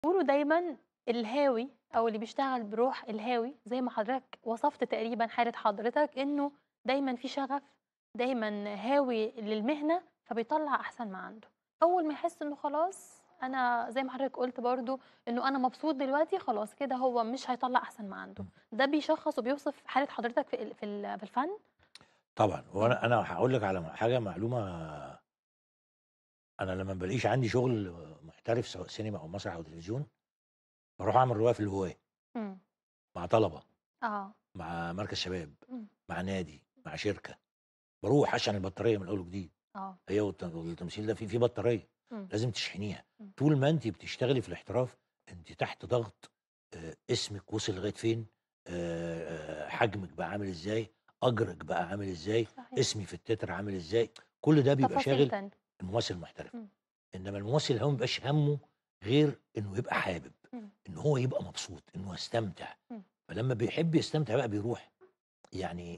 بيقولوا دايمًا الهاوي أو اللي بيشتغل بروح الهاوي زي ما حضرتك وصفت تقريبًا حالة حضرتك، إنه دايمًا في شغف، دايمًا هاوي للمهنة، فبيطلّع أحسن ما عنده. أول ما يحس إنه خلاص أنا زي ما حضرتك قُلت برضه إنه أنا مبسوط دلوقتي، خلاص كده هو مش هيطلّع أحسن ما عنده. ده بيشخّص وبيوصف حالة حضرتك في ال في ال في الفن؟ طبعًا، هو إمم. أنا أنا هاقول لِك على م حاجة معلومة أنا لمّا ما بالاقيش عندي شغل محترف سواء سينما أو مسرح أو تلفزيون، باروح أعمل رواية في الهواة. إمم. مع طلبة، آه. مع مركز شباب، إمم. مع نادي، مع شركة. باروح أشحن البطارية من أول وجديد. آه. هي والت والتمثيل ده فيه فيه بطارية، إمم. لازم تشحنيها. إمم. طول ما أنتِ بتشتغلي في الاحتراف، أنتِ تحت ضغط آآ اسمِك وصل لغاية فين، آآ حجمِك بقى عامل إزاي، أجرِك بقى عامل إزاي، صحيح. اسمي في التتر عامل إزاي، كل ده بيبقى تفاصيل شاغل تانية. الممثل المحترف. إمم. إنما الممثل الهاوي ما بيبقاش هَمّه غير إنه يبقى حابب، إمم. إن هو يبقى مبسوط، إنه يستمتع. إمم. فلمّا بيحب يستمتع بقى بيروح يعني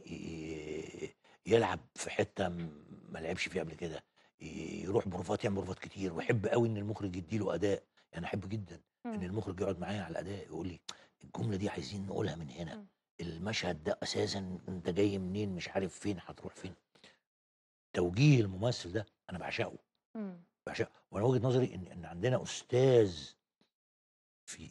ي يلعب في حتة ما لعبش فيها قبل كده، يروح بروفات يعمل بروفات كتير، ويحب أوي إن المخرج يدّي له أداء. أنا أحب جدًا إن إمم. المخرج يقعد معايا على الأداء يقول لي الجملة دي عايزين نقولها من هنا، إمم. المشهد ده أساسًا أنت جاي منين، مش عارف فين، هتروح فين. توجيه الممثل ده أنا باعشقه. إمم. باعشقه. وأنا وجهة نظري إن إن عندنا أستاذ في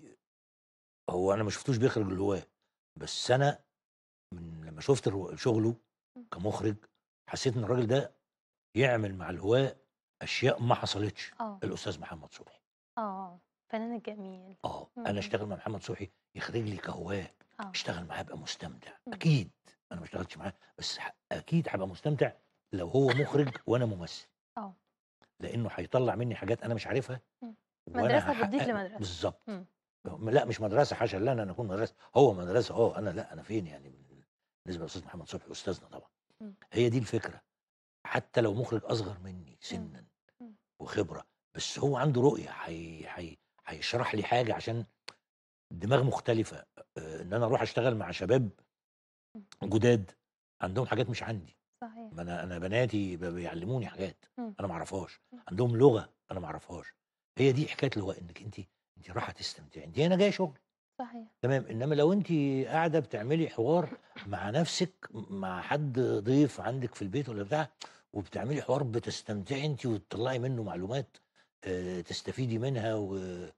هو أنا ما شفتوش بيخرج الهواة، بس أنا من لمّا شُفت الر شغله إمم. كمخرج، حسيت إن الراجل ده يعمل مع الهواة أشياء ما حصلتش. آه. الأستاذ محمد صبحي. آه. الفنان الجميل. آه. إمم. أنا أشتغل مع محمد صبحي يخرج لي كهواة، آه. أشتغل معاه أبقى مستمتع. إمم. أكيد. أنا ما اشتغلتش معاه، بس ح أكيد هابقى مستمتع لو هو مخرج وأنا ممثل. آه. لإنه هيطلّع مني حاجات أنا مش عارفها إمم. وأنا مدرسة بتضيف هاحقق لمدرسة. بالضبط. إمم. م لأ مش مدرسة حاشا لله إن أنا أكون مدرسة، هو مدرسة آه، أنا لأ، أنا فين يعني بالنسبة للأستاذ محمد صبحي أستاذنا طبعًا. إمم. هي دي الفكرة. حتى لو مخرج أصغر مني إمم. سنًا إمم. وخبرة، بس هو عنده رؤية حي حي هيشرح لي حاجة عشان دماغ مختلفة. آآ إن أنا أروح أشتغل مع شباب إمم. جُداد عندهم حاجات مش عندي. صحيح. ما أنا أنا بناتي ب بيعلموني حاجات إمم. أنا ما أعرفهاش، إمم. عندهم لغة أنا ما أعرفهاش. هي دي حكاية الهواة، إنِّك أنتِ أنتِ رايحة تستمتعي، أنتِ هنا جاية شغل. صحيح. تمام، إنما لو أنتِ قاعدة بتعملي حوار مع نفسِك، مع حد ضيف عندِك في البيت والّا بتاع، وبتعملي حوار بتستمتعي أنتِ وتطلّعي منه معلومات آآ تستفيدي منها و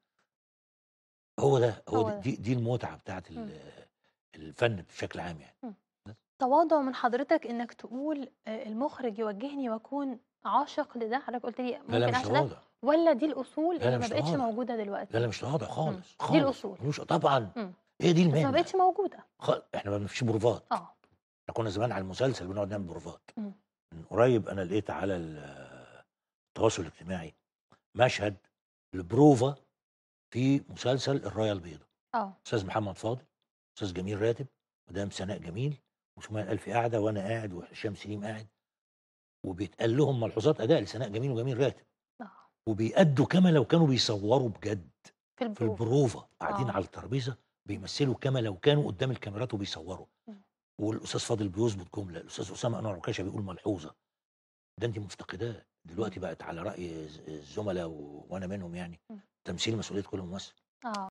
هو ده، هو هو د ده. دي دي المتعة بتاعة ال إمم. الفن بشكل عام يعني. إمم. بس. تواضع من حضرتك إنك تقول آآ المخرج يوجهني وأكون عاشق لده، حضرتك قُلت لي لا، لا ممكن مش أعشق ده، تواضع. والّا دي الأصول لا، لا اللي ما مش بقتش تواضع. موجودة لا، دلوقتي؟ لا مش تواضع إمم. خالص، دي خالص. الأصول. مالوش طبعًا. إمم. هي دي بس ما المهنة. بقتش موجودة. خ إحنا ما فيش بروفات. آه. إحنا كنا زمان على المسلسل بنقعد نعمل بروفات. إمم. من قريب أنا لقيت على ال التواصل الاجتماعي مشهد لبروفة في مسلسل الراية البيضا. آه. أستاذ محمد فاضل، أستاذ جميل راتب، مدام سناء جميل، وسُمية الألفي قاعدة وأنا قاعد وهشام سليم قاعد. وبيتقال لهم ملحوظات أداء لسناء جميل وجميل راتب. آه. وبيأدّوا كما لو كانوا بيصوّروا بجد. في في البروفة. البروفة، قاعدين آه. على الترابيزة بيمثّلوا كما لو كانوا قدّام الكاميرات وبيصوّروا. إمم. والأستاذ فاضل بيضبط جملة، الأستاذ أسامة أنور عكاشة بيقول ملحوظة. ده أنتِ مفتقداه، دلوقتي إمم. بقت على رأي الز الزملا و وأنا منهم يعني، إمم. تمثيل مسؤولية كل ممثل. آه.